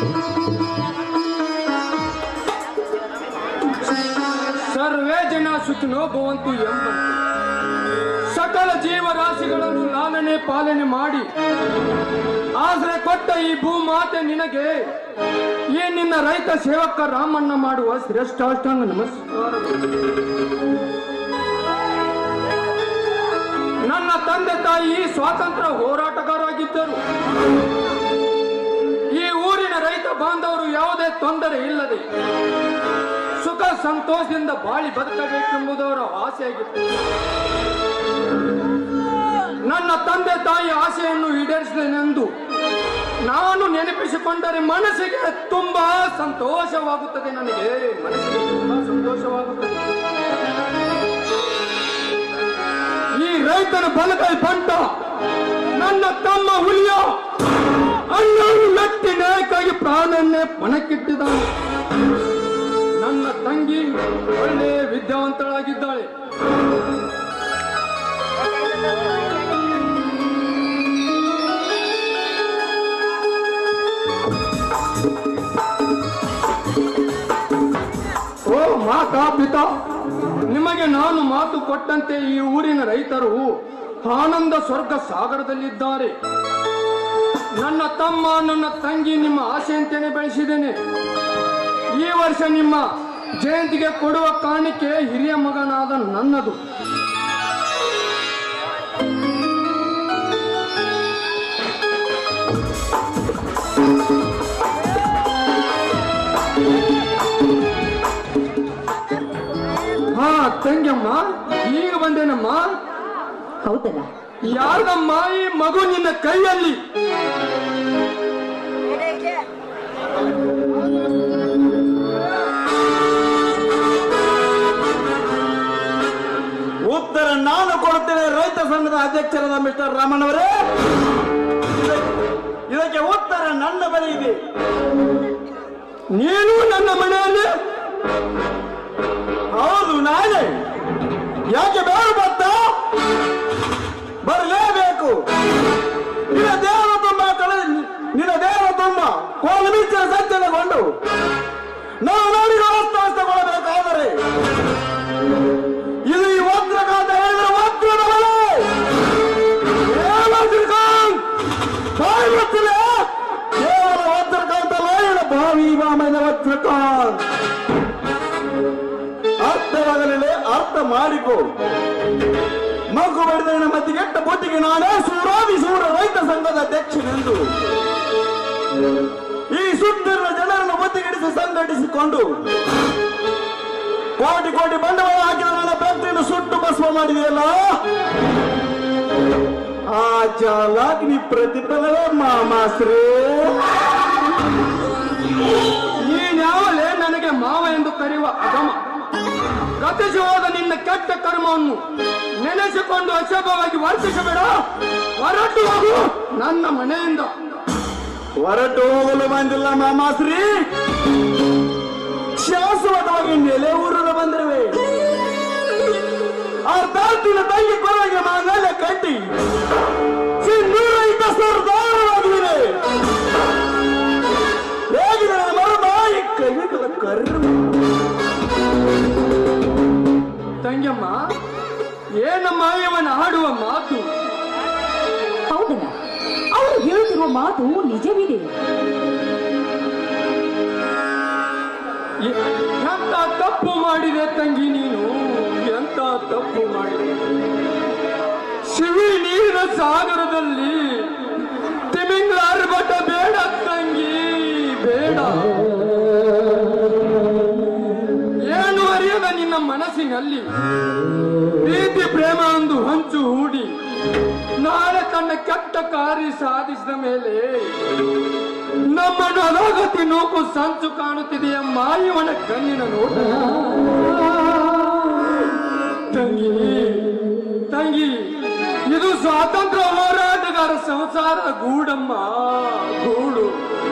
ಸರ್ವೇ ಜನ ಸುಖಿನೋ ಭವಂತು ಎಂಬಂತೆ ಸಕಲ ಜೀವರಾಶಿಗಳನ್ನು ಲಾಲನೆ ಪಾಲನೆ ಮಾಡಿ ಆಶ್ರಯ ಕೊಟ್ಟ ಈ ಭೂಮಾತೆ ನಿನಗೆ ಈ ನಿನ್ನ ರೈತ ಸೇವಕ ರಾಮಣ್ಣ ಮಾಡುವ ಶ್ರೇಷ್ಠಾಷ್ಟಾಂಗ ನಮಸ್ಕಾರ ನನ್ನ ತಂದೆ ತಾಯಿ ಸ್ವಾತಂತ್ರ್ಯ ಹೋರಾಟಗಾರರಾಗಿದ್ದರು ಈ ಊರಿನ ರೈತ ಬಾಂಧವರು ಯಾವುದೇ ತೊಂದರೆ ಇಲ್ಲದೆ ಸುಖ ಸಂತೋಷದಿಂದ ಬಾಳಿ ಬದುಕಬೇಕೆಂಬುದವರ ಆಸೆಯಾಗಿತ್ತು ನನ್ನ ತಂದೆ ತಾಯಿ ಆಸೆಯನ್ನು ಈಡೇರಿಸಿದೆನೆಂದು ನಾನು ನೆನಪಿಸಿಕೊಂಡರೆ ಮನಸ್ಸಿಗೆ ತುಂಬಾ ಸಂತೋಷವಾಗುತ್ತದೆ ನನಗೆ ಮನಸ್ಸಿಗೆ ತುಂಬಾ ಸಂತೋಷವಾಗುತ್ತದೆ ಈ ರೈತನ ಬಲಗೈ ಬಂಟ ನನ್ನ ತಮ್ಮ ಹುಲಿಯ ಅಣ್ಣನು ಮೆಟ್ಟಿ ನಾಯಕಾಗಿ ಪ್ರಾಣನ್ನೇ ಪಣಕ್ಕಿಟ್ಟಿದ್ದಾನೆ ನನ್ನ ತಂಗಿ ಒಳ್ಳೆ ವಿದ್ಯಾವಂತಳಾಗಿದ್ದಾಳೆ ಓ ಮಾತಾ ಪಿತಾ ನಿಮಗೆ ನಾನು ಮಾತು ಕೊಟ್ಟಂತೆ ಈ ಊರಿನ ರೈತರು ಆನಂದ ಸ್ವರ್ಗ ಸಾಗರದಲ್ಲಿದ್ದಾರೆ ನನ್ನ ತಮ್ಮ ನನ್ನ ತಂಗಿ ನಿಮ್ಮ ಆಸೆಯಂತೆಯೇ ಬೆಳೆಸಿದ್ದೇನೆ ಈ ವರ್ಷ ನಿಮ್ಮ ಜಯಂತಿಗೆ ಕೊಡುವ ಕಾಣಿಕೆ ಹಿರಿಯ ಮಗನಾದ ನನ್ನದು ಹಾ ತಂಗಿಯಮ್ಮ ಈಗ ಬಂದೇನಮ್ಮ ಹೌದಲ್ಲ ಯಾರ್ದಮ್ಮ ಈ ಮಗು ನಿನ್ನ ಕೈಯಲ್ಲಿ ಉತ್ತರ ನಾನು ಕೊಡುತ್ತೇನೆ ರೈತ ಸಂಘದ ಅಧ್ಯಕ್ಷರಾದ ಮಿಸ್ಟರ್ ರಾಮಣ್ಣವರೇ ಇದಕ್ಕೆ- ಇದಕ್ಕೆ ಉತ್ತರ ನನ್ನ ಬಳಿ ಇದೆ ನೀನು ನನ್ನ ಮನೆಯಲ್ಲಿ ಹೌದು ನಾನೇ ಯಾಕೆ ಬೇಡ ಬತ್ತ ಬರಲೇಬೇಕು ನಿನ್ನ ದೇಹ ತುಂಬ ಕಳೆ ನಿನ್ನ ದೇಹ ತುಂಬ ಕೋಲು ಮಿಂಚಿನ ಸಜ್ಜನಗೊಂಡು ನಾವು ನಾಡಿಗೆ ಅಸ್ತವ್ಯಸ್ತಗೊಳ್ಳಬೇಕಾದರೆ ಇದು ಈ ವಜ್ರಕಾಂತ ಹೇಳಿದ್ರೆ ವಜ್ರದ ಬಲೆ ಏ ವಜ್ರಕಾಂತ್ ಬಾಯಿ ಗೊತ್ತಿಲ್ಲ ಕೇವಲ ವಜ್ರಕಾಂತ ಅಲ್ಲ ಇಲ್ಲ ಭಾವಿ ವಾಮನ ವಜ್ರಕಾಂತ್ ಅರ್ಥವಾಗಲಿಲ್ಲ ಅರ್ಥ ಮಾಡಿಕೊ ಮಗು ಬಡಿದ ಮತ್ತಿಗೆಟ್ಟ ಬುದ್ಧಿಗೆ ನಾನೇ ಸೂರಾದಿ ಸೂರ ರೈತ ಸಂಘದ ಅಧ್ಯಕ್ಷನೆಂದು ಈ ಸುತ್ತಿರುವ ಜನರನ್ನು ಬುದ್ಧಿಗಿಡಿಸಿ ಸಂಘಟಿಸಿಕೊಂಡು ಕೋಟಿ ಕೋಟಿ ಬಂಡವಾಳ ಹಾಕಿದ ನನ್ನ ಫ್ಯಾಕ್ಟರಿಯನ್ನು ಸುಟ್ಟು ಭಸ್ಮ ಮಾಡಿದೆಯಲ್ಲ ಆ ಚಾಲಾಗ್ನಿ ಪ್ರತಿಫಲವೇ ಮಾಮಾಶ್ರೀ ನೀನ್ಯಾವಲೇ ನನಗೆ ಮಾವ ಎಂದು ಕರೆಯುವ ಅಗಮ ಗತಿಸಿ ಹೋದ ನಿನ್ನ ಕೆಟ್ಟ ಕರ್ಮವನ್ನು ನೆನೆಸಿಕೊಂಡು ಅಶುಭವಾಗಿ ವರ್ತಿಸಬೇಡ ಹೊರಟು ಹೋಗು ನನ್ನ ಮನೆಯಿಂದ ಹೊರಟು ಹೋಗಲು ಬಂದಿಲ್ಲ ಮಾಮಾಶ್ರೀ ಶಾಶ್ವತವಾಗಿ ನೆಲೆ ಊರಲು ಬಂದಿರುವೆ ಆ ತಾತಿನ ತಂಗಿ ಕೊರಗೆ ಮಾಂಗಲ್ಯ ಕಟ್ಟಿ ಸಿಂಧೂರ ಇದ್ದ ಸರ್ದಾರವಾಗಿದೆ ಹೇಗಿದೆ ನನ್ನ ಮರಮ ಈ ಕೈಗಳ ಕರ್ಮ ತಂಗಿಯಮ್ಮ ಏನಮ್ಮ ಇವನ ಆಡುವ ಮಾತು ಹೌದಲ್ಲ ಅವರು ಹೇಳುತ್ತಿರುವ ಮಾತು ನಿಜವಿದೆ ಎ- ಎಂತ ತಪ್ಪು ಮಾಡಿದೆ ತಂಗಿ ನೀನು ಎಂತ ತಪ್ಪು ಮಾಡಿದೆ ಶಿವಿ ನೀರಿನ ಸಾಗರದಲ್ಲಿ ತಿಮಿಂಗ್ಲ ಅರ್ಭಟ ಬೇಡ ತಂಗಿ ಬೇಡ ಏನು ಅರಿಯದ ನಿನ್ನ ಮನಸ್ಸಿನಲ್ಲಿ ಪ್ರೀತಿ ಪ್ರೇಮ ಒಂದು ಹಂಚು ಹೂಡಿ ನಾಳೆ ತನ್ನ ಕೆಟ್ಟ ಕಾರ್ಯ ಸಾಧಿಸಿದ ಮೇಲೆ ನಮ್ಮನ್ನು ಅಧೋಗತಿ ನೂಕು ಸಂಚು ಕಾಣುತ್ತಿದೆಯ ಮಾಯವನ ಕಣ್ಣಿನ ನೋಟ ತಂಗಿ ತಂಗಿ ಇದು ಸ್ವಾತಂತ್ರ್ಯ ಹೋರಾಟಗಾರ ಸಂಸಾರದ ಗೂಡಮ್ಮ ಗೂಡು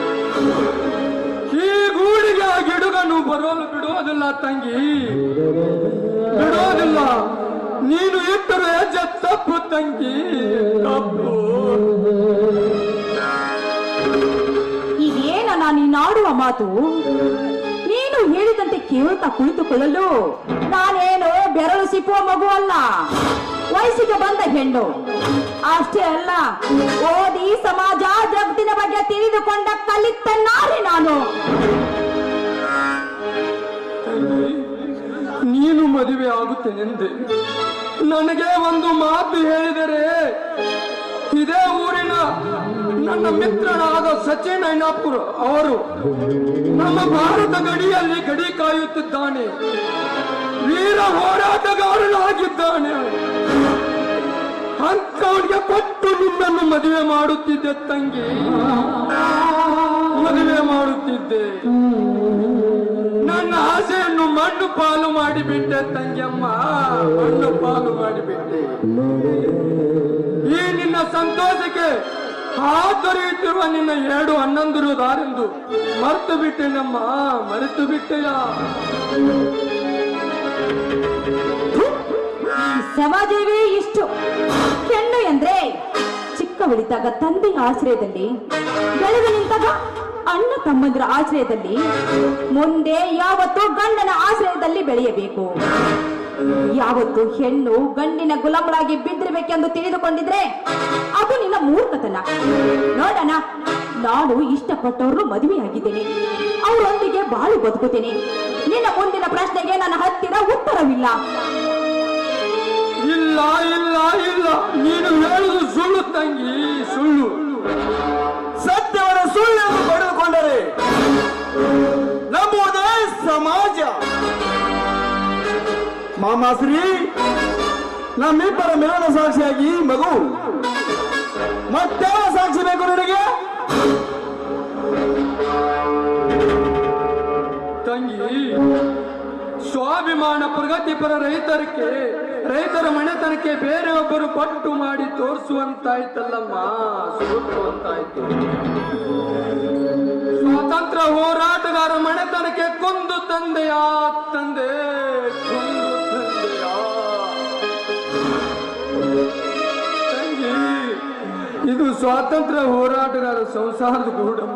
ಈ ಗೂಡಿಗೆ ಆ ಗಿಡುಗನು ಬರೋಲು ಬಿಡೋದಿಲ್ಲ ತಂಗಿ ಬಿಡೋದಿಲ್ಲ ನೀನು ಇಟ್ಟರು ಹೆಜ್ಜೆ ತಪ್ಪು ತಂಗಿ ತಪ್ಪು ಇದೇನ ಏನಣ್ಣ ನೀನಾಡುವ ಮಾತು ನೀನು ಹೇಳಿದಂತೆ ಕೇಳುತ್ತಾ ಕುಳಿತುಕೊಳ್ಳಲು ನಾನೇನು ಬೆರಳು ಸಿಪ್ಪುವ ಮಗು ಅಲ್ಲ ವಯಸ್ಸಿಗೆ ಬಂದ ಹೆಣ್ಣು ಅಷ್ಟೇ ಅಲ್ಲ ಓದಿ ಸಮಾಜ ಜಗತ್ತಿನ ಬಗ್ಗೆ ತಿಳಿದುಕೊಂಡ ಕಲಿತ ನಾರಿ ನಾನು ನೀನು ಮದುವೆ ಆಗುತ್ತೇನೆಂದೆ ನನಗೆ ಒಂದು ಮಾತು ಹೇಳಿದರೆ ಇದೇ ಊರಿನ ನನ್ನ ಮಿತ್ರನಾದ ಸಚಿನ್ ಐನಾಪುರ್ ಅವರು ನಮ್ಮ ಭಾರತ ಗಡಿಯಲ್ಲಿ ಗಡಿ ಕಾಯುತ್ತಿದ್ದಾನೆ ವೀರ ಹೋರಾಟಗಾರನಾಗಿದ್ದಾನೆ ಅಂತವನಿಗೆ ಕೊಟ್ಟು ನಿನ್ನನ್ನು ಮದುವೆ ಮಾಡುತ್ತಿದ್ದೆ ತಂಗಿ ಮದುವೆ ಮಾಡುತ್ತಿದ್ದೆ ನನ್ನ ಆಸೆಯನ್ನು ಮಣ್ಣು ಪಾಲು ಮಾಡಿಬಿಟ್ಟೆ ತಂಗಿಯಮ್ಮ ಮಣ್ಣು ಪಾಲು ಮಾಡಿಬಿಟ್ಟೆ ಈ ನಿನ್ನ ಸಂತೋಷಕ್ಕೆ ಹಾತೊರೆಯುತ್ತಿರುವ ನಿನ್ನ ಎರಡು ಹನ್ನೊಂದಿರುವುದಾರೆಂದು ಮರೆತು ಬಿಟ್ಟೆನಮ್ಮ ಮರೆತು ಬಿಟ್ಟೆಯ ಈ ಸಮಾಜವೇ ಇಷ್ಟು ಹೆಣ್ಣು ಎಂದ್ರೆ ಚಿಕ್ಕವಳಿದ್ದಾಗ ತಂದೆಯ ಆಶ್ರಯದಲ್ಲಿ ಬೆಳೆದು ನಿಂತಾಗ ಅಣ್ಣ ತಮ್ಮಂದಿರ ಆಶ್ರಯದಲ್ಲಿ ಮುಂದೆ ಯಾವತ್ತು ಗಂಡನ ಆಶ್ರಯದಲ್ಲಿ ಬೆಳೆಯಬೇಕು ಯಾವತ್ತು ಹೆಣ್ಣು ಗಂಡಿನ ಗುಲಾಮಳಾಗಿ ಬಿದ್ದಿರಬೇಕೆಂದು ತಿಳಿದುಕೊಂಡಿದ್ರೆ ಅದು ನಿನ್ನ ಮೂರ್ಖತನ ನೋಡೋಣ ನಾನು ಇಷ್ಟಪಟ್ಟವರು ಮದುವೆಯಾಗಿದ್ದೇನೆ ಅವರೊಂದಿಗೆ ಬಾಳು ಬದುಕುತ್ತೇನೆ ನಿನ್ನ ಮುಂದಿನ ಪ್ರಶ್ನೆಗೆ ನನ್ನ ಹತ್ತಿರ ಉತ್ತರವಿಲ್ಲ ಇಲ್ಲ ಇಲ್ಲ ಇಲ್ಲ ನೀನು ಹೇಳುದು ಸುಳ್ಳು ತಂಗಿ ಸುಳ್ಳು ಸತ್ಯವನ್ನು ಸುಳ್ಳೆಂದು ಪಡೆದುಕೊಂಡರೆ ನಂಬುವುದೇ ಸಮಾಜ ಮಾಮಾಶ್ರೀ ನಮ್ಮಿಬ್ಬರ ಮಿಲನ ಸಾಕ್ಷಿಯಾಗಿ ಈ ಮಗು ಮತ್ಯಾವ ಸಾಕ್ಷಿ ಬೇಕು ನಿನಗೆ ತಂಗಿ ಸ್ವಾಭಿಮಾನ ಪ್ರಗತಿಪರ ರೈತರಿಗೆ ರೈತರ ಮನೆತನಕ್ಕೆ ಬೇರೆಯೊಬ್ಬರು ಪಟ್ಟು ಮಾಡಿ ತೋರಿಸುವಂತಾಯ್ತಲ್ಲಮ್ಮ ಸುರುತ್ತುವಂತಾಯ್ತು ಸ್ವಾತಂತ್ರ್ಯ ಹೋರಾಟಗಾರ ಮನೆತನಕ್ಕೆ ಕೊಂದು ತಂದೆಯ ತಂದೆ ಕೊಂದು ತಂದೆಯ ತಂಗಿ ಇದು ಸ್ವಾತಂತ್ರ್ಯ ಹೋರಾಟಗಾರ ಸಂಸಾರದ ಗೂಡಮ್ಮ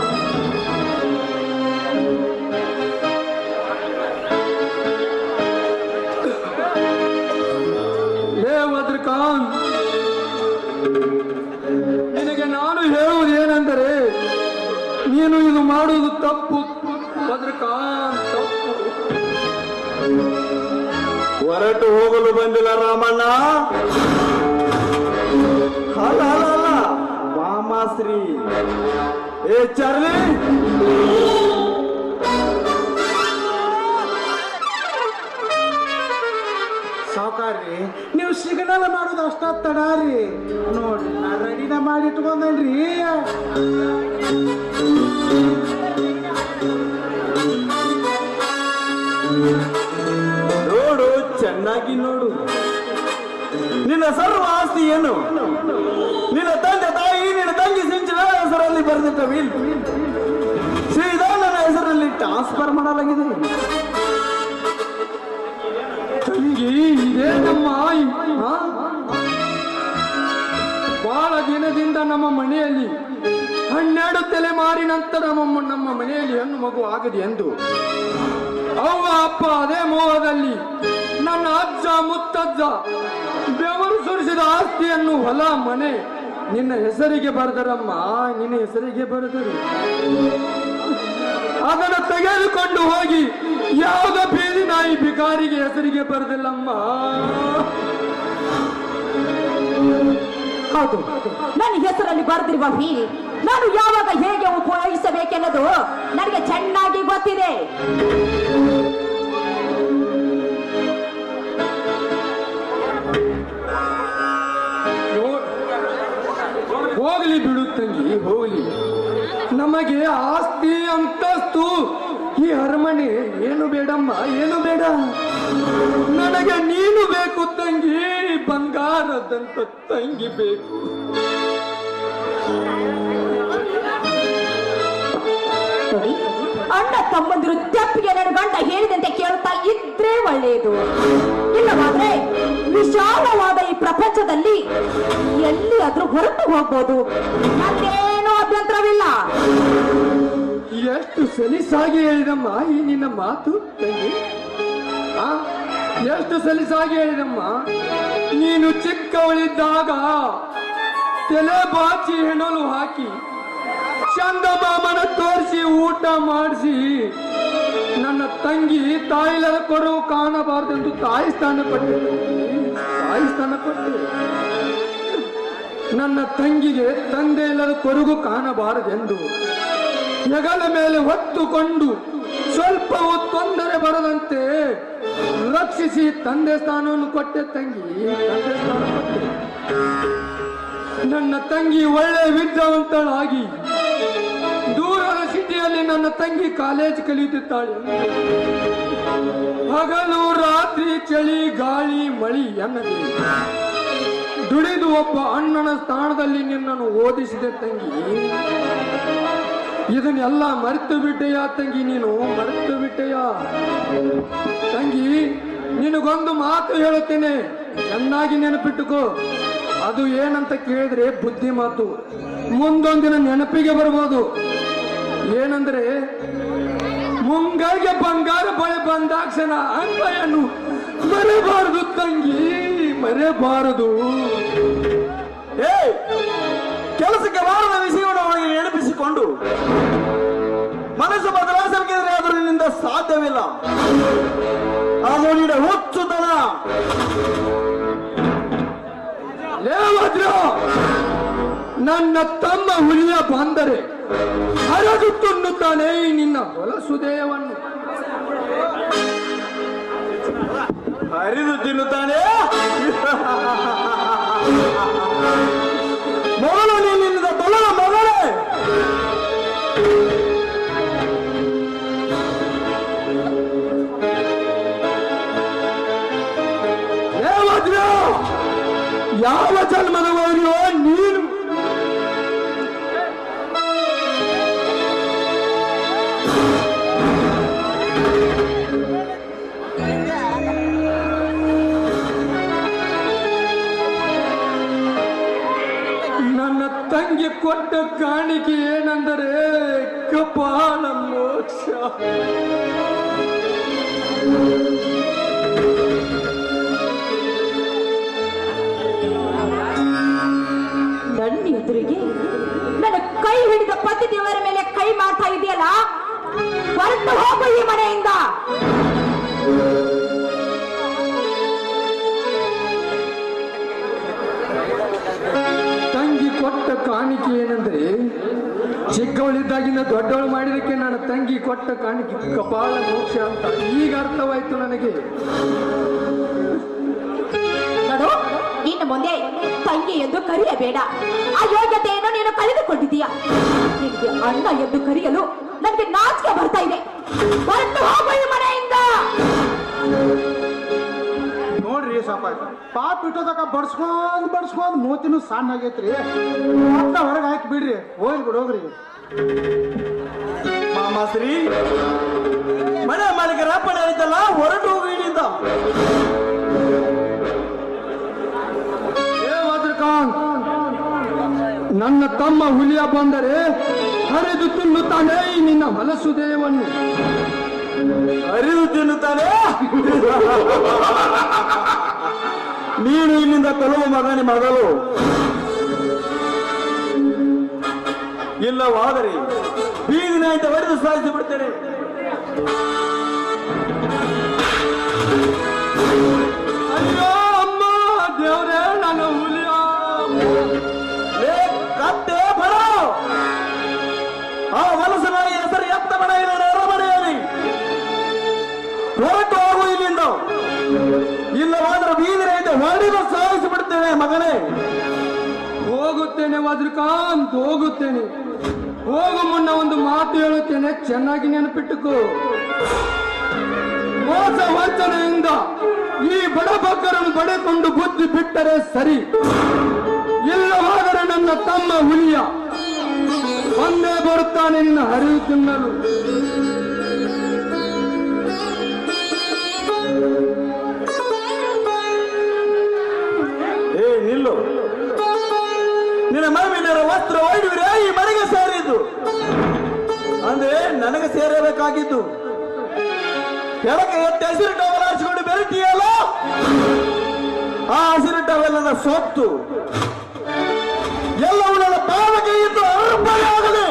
ಹೇ ವದ್ರಕಾನ್ ನಿನಗೆ ನಾನು ಹೇಳುವುದು ಏನೆಂದರೆ ನೀನು ಇದು ಮಾಡುವುದು ತಪ್ಪು ವದ್ರಕಾನ್ ತಪ್ಪು ಹೊರಟು ಹೋಗಲು ಬಂದಿಲ್ಲ ರಾಮಣ್ಣ ಅಲ್ಲ ಅಲ್ಲ ಅಲ್ಲ ಮಾಮಾಶ್ರೀ ಏ ಚಾರ್ಲಿ ಸಾವುಕಾರ್ರಿ ನೀವು ಸಿಗ್ನಲ್ ಮಾಡೋದು ಅಷ್ಟ ತಡಾರಿ ನೋಡ್ರಿ ನಾ ರೆಡಿನ ಮಾಡಿ ಇಟ್ಕೊಂಡೇನ್ರಿ ನೋಡು ಚೆನ್ನಾಗಿ ನೋಡು ನಿನ್ನ ಸರ್ವ ಆಸ್ತಿ ಏನು ನಿನ್ನ ತಂದೆ ತಾಯಿ ನಿನ್ನ ತಂಗಿ ಸಿಂಚಿನ ಹೆಸರಲ್ಲಿ ಬರೆದಿಟ್ಟ ವೀಲ್ ಸೀದಾ ನನ್ನ ಹೆಸರಲ್ಲಿ ಟ್ರಾನ್ಸ್ಫರ್ ಮಾಡಲಾಗಿದೆ ತಂಗಿ ಇದೇ ನಮ್ಮ ಆ? ಬಹಳ ದಿನದಿಂದ ನಮ್ಮ ಮನೆಯಲ್ಲಿ ಹನ್ನೆರಡು ತಲೆಮಾರಿ ನಂತರ ನಮ್ಮ ನಮ್ಮ ಮನೆಯಲ್ಲಿ ಹೆಣ್ಣು ಮಗು ಆಗದೆ ಎಂದು ಅವ್ವ ಅಪ್ಪ ಅದೇ ಮೋಹದಲ್ಲಿ ನನ್ನ ಅಜ್ಜ ಮುತ್ತಜ್ಜ ಬೆವರು ಸುರಿಸಿದ ಆಸ್ತಿಯನ್ನು ಹೊಲ ಮನೆ ನಿನ್ನ ಹೆಸರಿಗೆ ಬರೆದರಮ್ಮ ನಿನ್ನ ಹೆಸರಿಗೆ ಬರೆದರು ಅದನ್ನು ತೆಗೆದುಕೊಂಡು ಹೋಗಿ ಯಾವುದ ಬೀದಿ ನಾಯಿ ಬಿಕಾರಿಗೆ ಹೆಸರಿಗೆ ಬರೆದಿಲ್ಲಮ್ಮ ಹೌದು ನನ್ನ ಹೆಸರಲ್ಲಿ ಬರೆದಿರುವ ವೀಲ್ ನಾನು ಯಾವಾಗ ಹೇಗೆ ಉಪಯೋಗಿಸಬೇಕೆನ್ನೋದು ನನಗೆ ಚೆನ್ನಾಗಿ ಗೊತ್ತಿದೆ ನೋ- ಹೋಗ್ಲಿ ಬಿಡು ತಂಗಿ ಹೋಗ್ಲಿ ನಮಗೆ ಆಸ್ತಿ ಅಂತಸ್ತು ಈ ಅರಮನೆ ಏನು ಬೇಡಮ್ಮ ಏನು ಬೇಡ ನನಗೆ ನೀನು ಬೇಕು ತಂಗಿ ಬಂಗಾರದಂತ ತಂಗಿ ಬೇಕು ನೋಡಿ ಅಣ್ಣ ತಮ್ಮಂದಿರು ತೆಪ್ಪಿಗೆ ನನ್ನ ಗಂಡ ಹೇಳಿದಂತೆ ಕೇಳ್ತಾ ಇದ್ರೆ ಒಳ್ಳೆಯದು ಇಲ್ಲವಾದ್ರೆ ವಿಶಾಲವಾದ ಈ ಪ್ರಪಂಚದಲ್ಲಿ ಎಲ್ಲಿಯಾದ್ರೂ ಹೊರಟು ಹೋಗ್ಬೋದು ನಂದೇನೂ ಅಭ್ಯಂತರವಿಲ್ಲ ಎಷ್ಟು ಸಲೀಸಾಗಿ ಹೇಳಿದಮ್ಮ ಈ ನಿನ್ನ ಮಾತು ತಂಗಿ ಆ? ಎಷ್ಟು ಸಲೀಸಾಗಿ ಹೇಳಿದಮ್ಮ ನೀನು ಚಿಕ್ಕವಳಿದ್ದಾಗ ತಲೆ ಬಾಚಿ ಹೆಣಲು ಹಾಕಿ ಚಂದ ಮಾಮನ ತೋರಿಸಿ ಊಟ ಮಾಡಿಸಿ ನನ್ನ ತಂಗಿ ತಾಯಿಲದ ಕೊರು ಕಾಣಬಾರದೆಂದು ತಾಯಿ ಸ್ಥಾನ ಕೊಟ್ಟೆ ತಾಯಿ ಸ್ಥಾನ ಕೊಟ್ಟೆ ನನ್ನ ತಂಗಿಗೆ ತಂದೆ ಇಲ್ಲದ ಕೊರಗು ಕಾಣಬಾರದೆಂದು ಹೆಗಲ ಮೇಲೆ ಹೊತ್ತುಕೊಂಡು ಸ್ವಲ್ಪವೂ ತೊಂದರೆ ಬರದಂತೆ ರಕ್ಷಿಸಿ ತಂದೆ ಸ್ಥಾನವನ್ನು ಕೊಟ್ಟೆ ತಂಗಿ ತಂದೆ ಸ್ಥಾನ ಕೊಟ್ಟೆ ನನ್ನ ತಂಗಿ ಒಳ್ಳೆ ವಿದ್ಯಾವಂತಳಾಗಿ ದೂರದ ಸಿಟಿಯಲ್ಲಿ ನನ್ನ ತಂಗಿ ಕಾಲೇಜ್ ಕಲಿಯುತ್ತಿದ್ದಾಳೆ ಹಗಲು ರಾತ್ರಿ ಚಳಿ ಗಾಳಿ ಮಳಿ ಎನ್ನದೆ ದುಡಿದು ಒಬ್ಬ ಅಣ್ಣನ ಸ್ಥಾನದಲ್ಲಿ ನಿನ್ನನ್ನು ಓದಿಸಿದೆ ತಂಗಿ ಇದನ್ನೆಲ್ಲ ಮರೆತು ಬಿಟ್ಟೆಯಾ ತಂಗಿ ನೀನು ಮರೆತು ಬಿಟ್ಟೆಯಾ ತಂಗಿ ನಿನಗೊಂದು ಮಾತು ಹೇಳುತ್ತೇನೆ ಚೆನ್ನಾಗಿ ನೆನಪಿಟ್ಟುಕೋ ಅದು ಏನಂತ ಕೇಳಿದ್ರೆ ಬುದ್ಧಿ ಮಾತು ಮುಂದೊಂದಿನ ನೆನಪಿಗೆ ಬರ್ಬೋದು ಏನಂದ್ರೆ ಮುಂಗಾಗೆ ಬಂಗಾರ ಬಳೆ ಬಂದಾಕ್ಷಣ ಅಂಗಯನ್ನು ಮರೆಬಾರದು ತಂಗಿ ಮರೆಬಾರದು ಏ ಕೆಲಸಕ್ಕೆ ಬಾರದ ವಿಷಯವನ್ನು ಅವನಿಗೆ ನೆನಪಿಸಿಕೊಂಡು ಮನಸ್ಸು ಬದಲಾಯಿಸಬೇಕಿದ್ರೆ ಅದು ನಿನ್ನಿಂದ ಸಾಧ್ಯವಿಲ್ಲ ಅದು ನಿನ್ನ ಹುಚ್ಚುತನ ಲೇವದ್ರ ನನ್ನ ತಮ್ಮ ಹುಲಿಯ ಬಂದರೆ ಹರದು ತುಣ್ಣುತ್ತಾನೆ ಈ ನಿನ್ನ ಹೊಲಸುದೇಯವನ್ನು ಹರಿದು ತಿನ್ನುತ್ತಾನೆ ಮೊದಲು ನಿನ್ನಿಂದ ತೊಲಗ ಮೊದಲೇ ಲೇವದ್ರ ಯಾವ ಜನ್ಮದವರಿಯೋ ನೀನು ನನ್ನ ತಂಗಿ ಕೊಟ್ಟ ಕಾಣಿಕೆ ಏನೆಂದರೆ ಕಪಾಲ ಮೋಕ್ಷ ನನ್ನ ಎದುರಿಗೆ ನನ್ನ ಕೈ ಹಿಡಿದ ಪತಿ ದೇವರ ಮೇಲೆ ಕೈ ಮಾಡ್ತಾ ಇದೆಯಲ್ಲ ಹೊರಟು ಹೋಗು ಈ ಮನೆಯಿಂದ ತಂಗಿ ಕೊಟ್ಟ ಕಾಣಿಕೆ ಏನಂದ್ರೆ ಚಿಕ್ಕವಳಿದ್ದಾಗಿನ ದೊಡ್ಡವಳು ಮಾಡಿದಕ್ಕೆ ನನ್ನ ತಂಗಿ ಕೊಟ್ಟ ಕಾಣಿಕೆ ಕಪಾಲ ಮೋಕ್ಷ ಅಂತ ಈಗ ಅರ್ಥವಾಯ್ತು ನನಗೆ ನೋಡು ಇನ್ನು ಮುಂದೆ ತಂಗಿ ಎಂದು ಕರೆಯಬೇಡ ಆ ಯೋಗ್ಯತೆಯನ್ನು ನೀನು ಕಳೆದುಕೊಂಡಿದ್ದೀಯ ನಿನಗೆ ಅಣ್ಣ ಎಂದು ಕರೆಯಲು ನನಗೆ ನಾಚಿಕೆ ಬರ್ತಾ ಇದೆ ಹೊರಟು ಹೋಗು ಈ ಮನೆಯಿಂದ ನೋಡ್ರಿ ಸ್ವಲ್ಪ ಪಾಪ ಇಟ್ಟೋದಕ್ಕ ಬಡ್ಸ್ಕೊಂಡ್ ಬಡ್ಸ್ಕೊಂಡ್ ಮೂತಿನೂ ಸಣ್ಣ ಆಗೈತ್ರಿ ಒಟ್ಟ ಹೊರಗೆ ಹಾಕಿ ಬಿಡ್ರಿ ಹೋಗಿ ಬಿಡ್ ಹೋಗ್ರಿ ಮಾಮಾಶ್ರೀ ಮನೆ ಮಾಲೀಕರ ಅಪ್ಪಣೆ ಆಯ್ತಲ್ಲ ಹೊರಟು ಹೋಗು ಇಲ್ಲಿಂದ ಏ ವಜ್ರಕಾಂತ್ ನನ್ನ ತಮ್ಮ ಹುಲಿಯ ಬಂದರೆ ಹರಿದು ತಿನ್ನುತ್ತಾನೆ ಈ ನಿನ್ನ ಮನಸ್ಸು ದೇವನ್ನು ಹರಿದು ತಿನ್ನುತ್ತಾನೆ ನೀನು ಇಲ್ಲಿಂದ ತಲುವ ಮಗನಿ ಮಗಳು ಇಲ್ಲವಾದರೆ ಬೀದಿನ ಅಂತ ಹೊಡೆದು ಸಾಧಿಸಿ ಬಿಡ್ತೇನೆ ಅಯ್ಯೋ ಅಮ್ಮ ದೇವರೇ ನನ್ನ ಹುಲಿಯ ಲೇ ಕತ್ತೆ ಬರ ಆ ಮನಸ್ಸಿನ ಹೆಸರು ಎತ್ತ ಬಡ ಅರಮನೆಯಲ್ಲಿ ಹೊರಟು ಹೋಗು ಇಲ್ಲಿಂದ ಇಲ್ಲವಾದ್ರೆ ಬೀದಿನ ಅಂತ ಹೊಡೆದು ಸಾಧಿಸಿ ಬಿಡ್ತೇನೆ ಮಗನೇ ಹೋಗುತ್ತೇನೆ ವಜ್ರಕಾಂತ್ ಹೋಗುತ್ತೇನೆ ಹೋಗು ಮುನ್ನ ಒಂದು ಮಾತು ಹೇಳುತ್ತೇನೆ ಚೆನ್ನಾಗಿ ನೆನಪಿಟ್ಟುಕೋ ಮೋಸ ವಂಚನೆಯಿಂದ ಈ ಬಡಬಗ್ಗರನ್ನು ಬಡೆಕೊಂಡು ಬುದ್ಧಿ ಬಿಟ್ಟರೆ ಸರಿ ಇಲ್ಲವಾದರೆ ನನ್ನ ತಮ್ಮ ಹುಲಿಯ ಒಂದೇ ಬರುತ್ತಾನೆ ನಿನ್ನ ಹರಿವು ತಿನ್ನಲು ಏ ನಿಲ್ಲು ನಿನ್ನ ಮೈಮೇಲಿರೋ ವಸ್ತ್ರ ಒಯ್ದುವಿರೇ ಈ ಮನೆಗೆ ಸೇರಿದ್ದು ಅಂದ್ರೆ ನನಗೆ ಸೇರಬೇಕಾಗಿದ್ದು ಕೆಳಗೆ ಎತ್ತ ಹಸಿರು ಟವಲ್ ಹಾರಿಸಿಕೊಂಡು ಬೆರಿತೀಯಲ್ಲ ಆ ಹಸಿರು ಟವೆಲ್ಲದ ಸೊತ್ತು ಎಲ್ಲವೂ ನನ್ನ ಪಾದಕ್ಕೆ ಇದ್ದು ಅರ್ಪಣೆ ಆಗಲಿ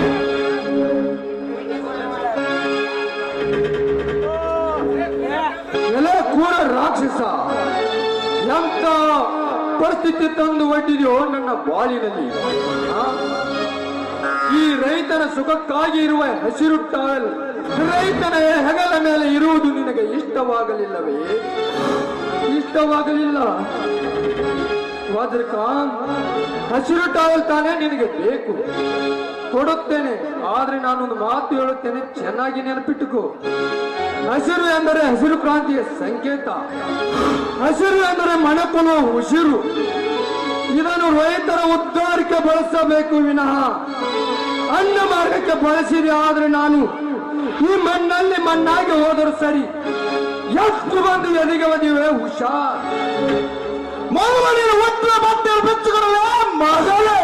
ಎಲೆ ಕೂಡ ರಾಕ್ಷಸ ಎಂತ ಪರಿಸ್ಥಿತಿ ತಂದು ಒಡ್ಡಿದೆಯೋ ನನ್ನ ಬಾಳಿನಲ್ಲಿ ಆ? ಈ ರೈತನ ಸುಖಕ್ಕಾಗಿ ಇರುವ ಹಸಿರು ಟಾವೆಲ್ ರೈತನ ಹೆಗಲ ಮೇಲೆ ಇರುವುದು ನಿನಗೆ ಇಷ್ಟವಾಗಲಿಲ್ಲವೇ ಇಷ್ಟವಾಗಲಿಲ್ಲ ವಾದ್ರಕಾನ್ ಹಸಿರು ಟಾವೆಲ್ ತಾನೇ ನಿನಗೆ ಬೇಕು ಕೊಡುತ್ತೇನೆ ಆದ್ರೆ ನಾನೊಂದು ಮಾತು ಹೇಳುತ್ತೇನೆ ಚೆನ್ನಾಗಿ ನೆನಪಿಟ್ಟುಕೋ ಹಸಿರು ಎಂದರೆ ಹಸಿರು ಕ್ರಾಂತಿಯ ಸಂಕೇತ ಹಸಿರು ಎಂದರೆ ಮಣಕುಲ ಉಸಿರು ಇದನ್ನು ರೈತರ ಉದ್ಧಾರಕ್ಕೆ ಬಳಸಬೇಕು ವಿನಃ ಅನ್ನ ಮಾರ್ಗಕ್ಕೆ ಬಳಸಿದೆ ಆದ್ರೆ ನಾನು ಈ ಮಣ್ಣಲ್ಲಿ ಮಣ್ಣಾಗಿ ಹೋದರೂ ಸರಿ ಎಷ್ಟು ಬಂದು ಎದೆಗೆ ಒದಿವೆ ಹುಷಾರ್ ಮೊದಲು ನೀನು ಒಟ್ಟಿನ ಬಟ್ಟೆ ಬೆಚ್ಚುಕೊಳ್ಳಲೇ ಮಗಳೇ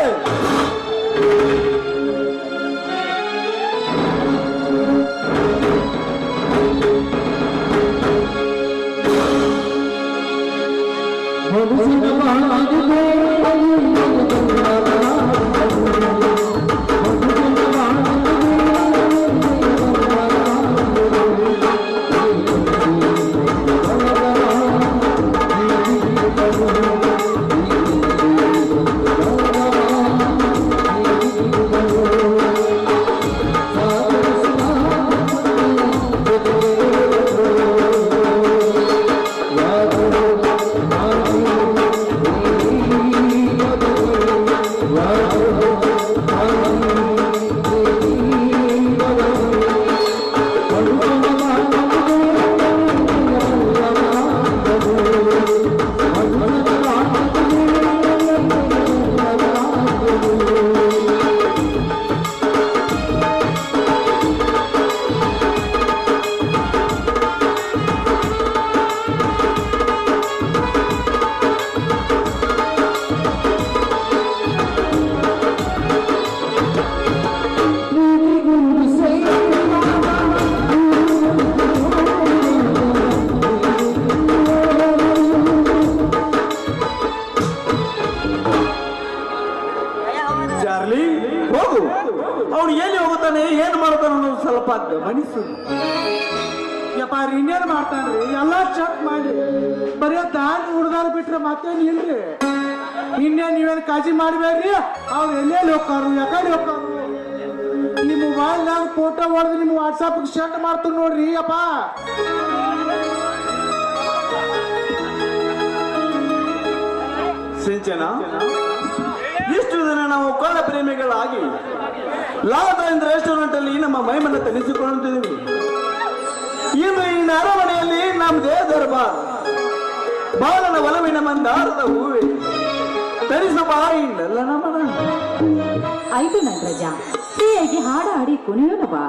ಚಾರ್ಲಿ ಹೋಗು ಅವನು ಎಲ್ಲಿ ಹೋಗುತ್ತಾನೆ ಏನು ಮಾಡ್ತಾನೆ ಅನ್ನೋದು ಸ್ವಲ್ಪ ಗಮನಿಸು ಯಪ್ಪ ಇನ್ನೇನ್ ಮಾಡ್ತಾನ್ರಿ ಎಲ್ಲಾ ಚೆಕ್ ಮಾಡಿ ಬರೀ ದಾರಿ ಹುಡ್ದಾರ ಬಿಟ್ರೆ ಮತ್ತೇನ್ ಇಲ್ರಿ ಇನ್ನೇನ್ ನೀವೇನ್ ಕಾಳಜಿ ಮಾಡ್ಬೇಡ್ರಿ ಅವ್ರು ಎಲ್ಲೆಲ್ಲಿ ಹೋಗ್ತಾರು ಯಾಕಡೆ ಹೋಗ್ತಾರು ಈ ಮೊಬೈಲ್ದಾಗ ಫೋಟೋ ಹೊಡೆದು ನಿಮ್ಮ ವಾಟ್ಸಾಪ್ಗೆ ಸೆಂಡ್ ಮಾಡ್ತೀನಿ ನೋಡ್ರಿ ಅಪ್ಪ ಸಿಂಚನ ಇಷ್ಟು ದಿನ ನಾವು ಕೊಳ್ಳ ಪ್ರೇಮಿಗಳಾಗಿ ಲಾಭದಿಂದ ರೆಸ್ಟೋರೆಂಟ್ ಅಲ್ಲಿ ನಮ್ಮ ಮೈಮನ ತನಿಸಿಕೊಳ್ಳುತ್ತಿದ್ದೀವಿ ಇನ್ನು ಈ ಅರಮನೆಯಲ್ಲಿ ನಮ್ಮದೇ ದರ್ಬಾರ್ ಬಾಲನ ಒಲವಿನ ಮಂದಾರದ ಹೂವೆ ತರಿಸ ಬಾಯಿ ನೆಲ್ಲ ನಮನ ಆಯ್ತು ನಟರಾಜ ಫ್ರೀಯಾಗಿ ಹಾಡ ಹಾಡಿ ಕುಣಿಯೋಣ ಬಾ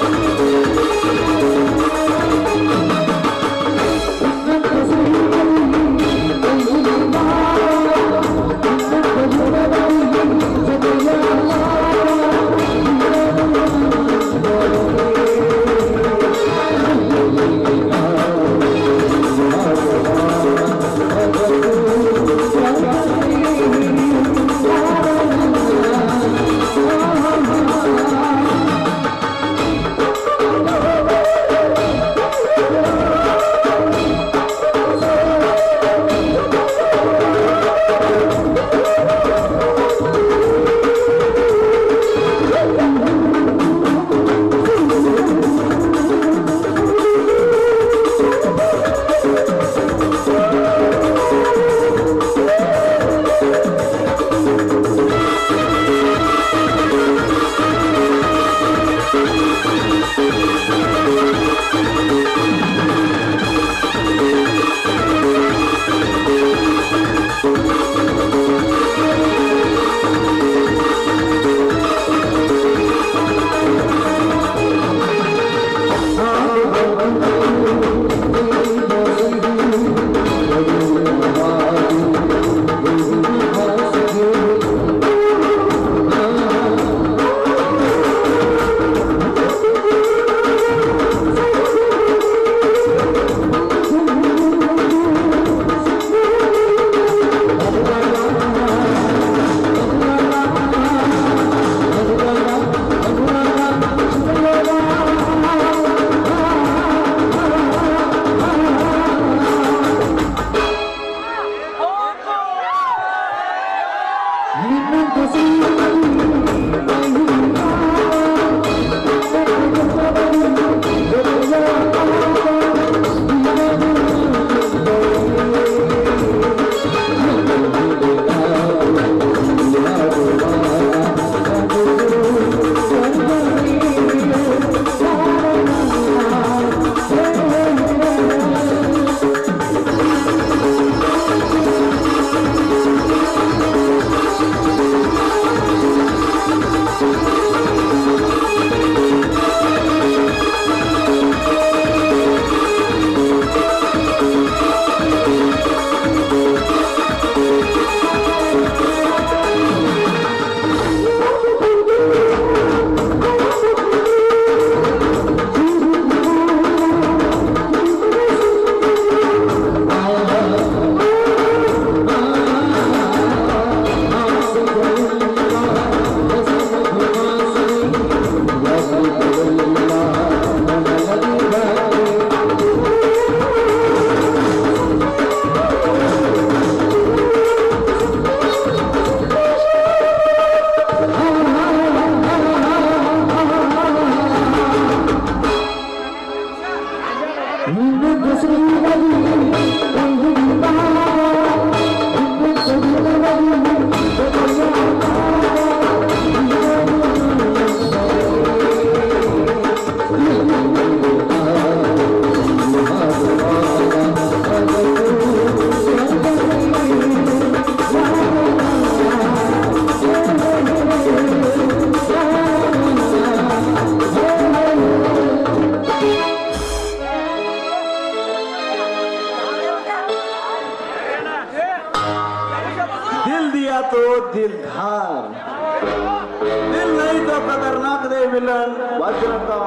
Thank you. दिल दिया तो दिल धार दिल नहीं तो खतरनाक दे विलन वज्र का